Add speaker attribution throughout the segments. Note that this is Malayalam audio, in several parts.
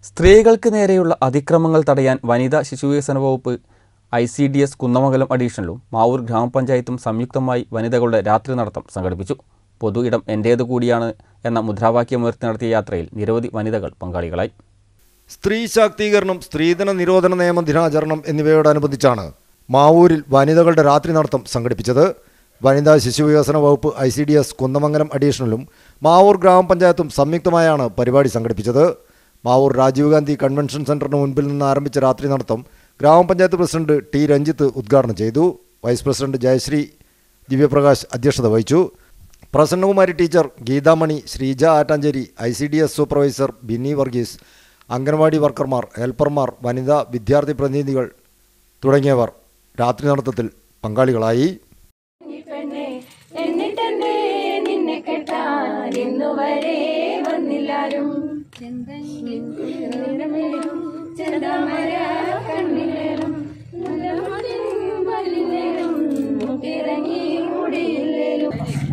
Speaker 1: സ്ത്രീകൾക്ക് നേരെയുള്ള അതിക്രമങ്ങൾ തടയാൻ വനിതാ ശിശുവികസന വകുപ്പ് I C D S Kunnamangalam അഡീഷണലും മാവൂർ ഗ്രാമപഞ്ചായത്തും സംയുക്തമായി വനിതകളുടെ രാത്രി നടത്തം സംഘടിപ്പിച്ചു പൊതു ഇടം എൻ്റേത് കൂടിയാണ് എന്ന മുദ്രാവാക്യമുയർത്തി നടത്തിയ യാത്രയിൽ നിരവധി വനിതകൾ പങ്കാളികളായി
Speaker 2: സ്ത്രീ ശാക്തീകരണം സ്ത്രീധന നിരോധന നിയമ ദിനാചരണം എന്നിവയോടനുബന്ധിച്ചാണ് മാവൂരിൽ വനിതകളുടെ രാത്രി നടത്തം സംഘടിപ്പിച്ചത് വനിതാ ശിശുവികസന വകുപ്പ് I C D S Kunnamangalam അഡീഷണലും മാവൂർ ഗ്രാമപഞ്ചായത്തും സംയുക്തമായാണ് പരിപാടി സംഘടിപ്പിച്ചത് മാവൂർ രാജീവ് ഗാന്ധി കൺവെൻഷൻ സെന്ററിന് മുൻപിൽ നിന്ന് ആരംഭിച്ച രാത്രി നടത്തം ഗ്രാമപഞ്ചായത്ത് പ്രസിഡന്റ് ടി രഞ്ജിത്ത് ഉദ്ഘാടനം ചെയ്തു വൈസ് പ്രസിഡന്റ് ജയശ്രീ ദിവ്യപ്രകാശ് അധ്യക്ഷത വഹിച്ചു Prasannakumari teacher Geethamani Sreeja Attanchery I C D S supervisor Binny Varghese anganwadi വർക്കർമാർ ഹെൽപ്പർമാർ വനിതാ വിദ്യാർത്ഥി പ്രതിനിധികൾ തുടങ്ങിയവർ രാത്രി നടത്തത്തിൽ പങ്കാളികളായി
Speaker 3: പെണ്ണെ എന്നിട്ടെന്തേ നിന്നെ കെട്ടാൻ ഇന്നുവരെ വന്നില്ലാരും ചെന്തങ്ങിലും ചെന്താമര കണ്ണിലേറും വലിലേറും മുട്ടിറങ്ങി മുടിയില്ലേലും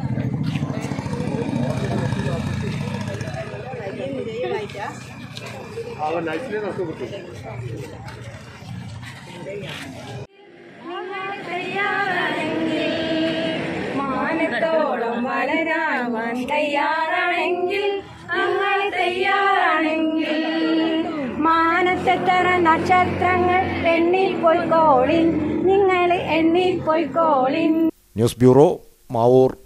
Speaker 3: മാനത്തോളം വളരാൻ തയ്യാറാണെങ്കിൽ നിങ്ങൾ തയ്യാറാണെങ്കിൽ മാനത്തെത്തറ നക്ഷത്രങ്ങൾ എണ്ണിപ്പോയിക്കോളിൻ നിങ്ങൾ എണ്ണിപ്പോയിക്കോളിൻ
Speaker 2: ന്യൂസ് ബ്യൂറോ മാവൂർ